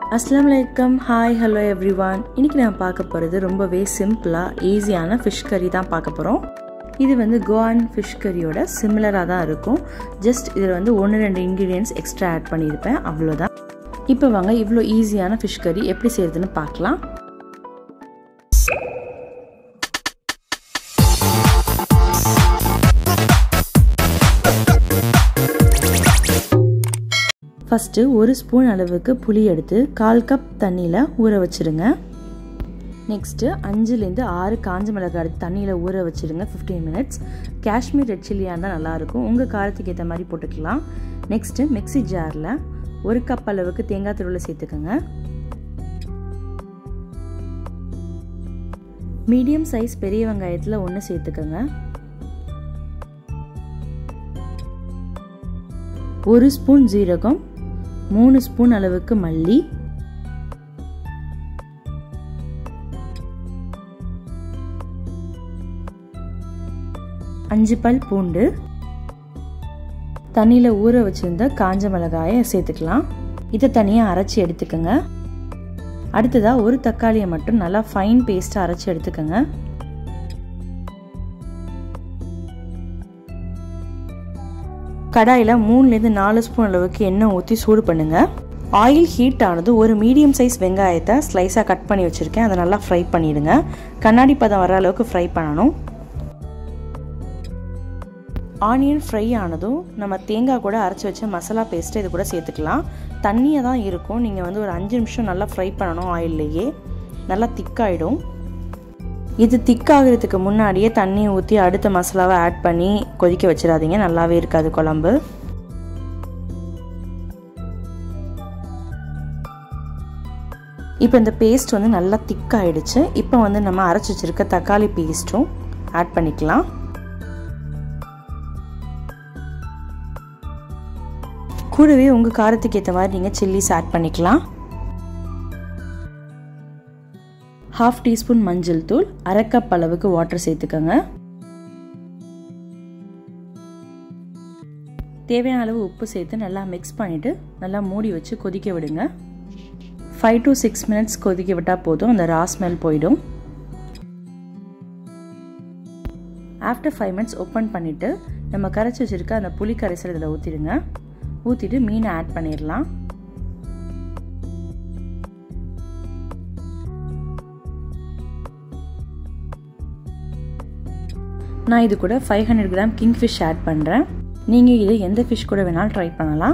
அஸ்லாம் வலைக்கம் hi hello every one இன்றைக்கி நான் பார்க்க போகிறது ரொம்பவே சிம்பிளாக ஈஸியான ஃபிஷ் கறி தான் பார்க்க போகிறோம் இது வந்து கோவான் ஃபிஷ் கறியோட சிமிலராக தான் இருக்கும் ஜஸ்ட் இதில் வந்து ஒன்று ரெண்டு இன்க்ரீடியன்ட்ஸ் எக்ஸ்ட்ரா ஆட் பண்ணியிருப்பேன் அவ்வளோதான் இப்போ வாங்க இவ்வளோ ஈஸியான ஃபிஷ் கறி எப்படி செய்கிறதுன்னு பார்க்கலாம் ஃபஸ்ட்டு ஒரு ஸ்பூன் அளவுக்கு புளி எடுத்து கால் கப் தண்ணியில் ஊற வச்சுருங்க நெக்ஸ்ட்டு அஞ்சுலேருந்து ஆறு காஞ்ச மிளகாய் எடுத்து தண்ணியில் ஊற வச்சுருங்க ஃபிஃப்டீன் மினிட்ஸ் காஷ்மீர் ரெட் சில்லியாக இருந்தால் நல்லாயிருக்கும் உங்கள் காரத்துக்கு ஏற்ற மாதிரி போட்டுக்கலாம் நெக்ஸ்ட்டு மிக்சி ஜாரில் ஒரு கப் அளவுக்கு தேங்காய் துருவில் சேர்த்துக்கோங்க மீடியம் சைஸ் பெரிய வெங்காயத்தில் ஒன்று சேர்த்துக்கோங்க ஒரு ஸ்பூன் ஜீரகம் மூணு ஸ்பூன் அளவுக்கு மல்லி அஞ்சு பல் பூண்டு தண்ணியில் ஊற வச்சுருந்த காஞ்ச மிளகாயை சேர்த்துக்கலாம் இதை தனியாக அரைச்சி எடுத்துக்கோங்க அடுத்ததாக ஒரு தக்காளியை மட்டும் நல்லா ஃபைன் பேஸ்ட்டாக அரைச்சி எடுத்துக்கோங்க கடாயில் மூணுலேருந்து நாலு ஸ்பூன் அளவுக்கு எண்ணெய் ஊற்றி சூடு பண்ணுங்கள் ஆயில் ஹீட் ஆனது ஒரு மீடியம் சைஸ் வெங்காயத்தை ஸ்லைஸாக கட் பண்ணி வச்சுருக்கேன் அதை நல்லா ஃப்ரை பண்ணிவிடுங்க கண்ணாடி பதம் வர அளவுக்கு ஃப்ரை பண்ணணும் ஆனியன் ஃப்ரை ஆனதும் நம்ம தேங்காய் கூட அரைச்சி வச்ச மசாலா பேஸ்ட்டு இது கூட சேர்த்துக்கலாம் தண்ணியாக தான் இருக்கும் நீங்கள் வந்து ஒரு அஞ்சு நிமிஷம் நல்லா ஃப்ரை பண்ணணும் ஆயில்லையே நல்லா திக்காயிடும் இது திக்காகிறதுக்கு முன்னாடியே தண்ணி ஊற்றி அடுத்த மசாலாவை ஆட் பண்ணி கொதிக்க வச்சிடாதீங்க நல்லாவே இருக்காது குழம்பு இப்போ இந்த பேஸ்ட் வந்து நல்லா திக்காயிடுச்சு இப்போ வந்து நம்ம அரைச்சி வச்சுருக்க தக்காளி பேஸ்ட்டும் ஆட் பண்ணிக்கலாம் கூடவே உங்கள் காரத்துக்கு ஏற்ற மாதிரி நீங்கள் சில்லிஸ் ஆட் பண்ணிக்கலாம் ஹாஃப் டீஸ்பூன் மஞ்சள் தூள் அரை கப் அளவுக்கு வாட்டர் சேர்த்துக்கோங்க தேவையான அளவு உப்பு சேர்த்து நல்லா மிக்ஸ் பண்ணிவிட்டு நல்லா மூடி வச்சு கொதிக்க விடுங்க ஃபைவ் டு சிக்ஸ் மினிட்ஸ் கொதிக்க விட்டால் போதும் அந்த ரா ஸ்மெல் போயிடும் ஆஃப்டர் ஃபைவ் மினிட்ஸ் ஓப்பன் பண்ணிவிட்டு நம்ம கரைச்சி வச்சுருக்க அந்த புளி கரைசல் இதில் ஊற்றிடுங்க ஊற்றிட்டு மீனை ஆட் பண்ணிடலாம் நான் இது கூட five hundred gram king fish add பண்ணுறேன் நீங்கள் இது எந்த ஃபிஷ் கூட வேணாலும் ட்ரை பண்ணலாம்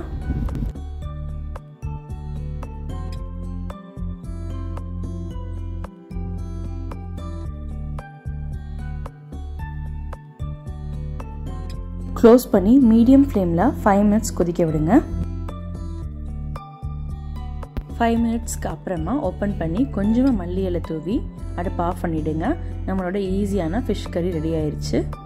க்ளோஸ் பண்ணி மீடியம் ஃப்ளேமில் ஃபைவ் மினிட்ஸ் கொதிக்க விடுங்க ஃபைவ் மினிட்ஸ்க்கு அப்புறமா ஓப்பன் பண்ணி கொஞ்சமாக மல்லி இலை தூவி அடுப்பு ஆஃப் பண்ணிவிடுங்க நம்மளோட ஈஸியான ஃபிஷ் கறி ரெடி ஆயிடுச்சு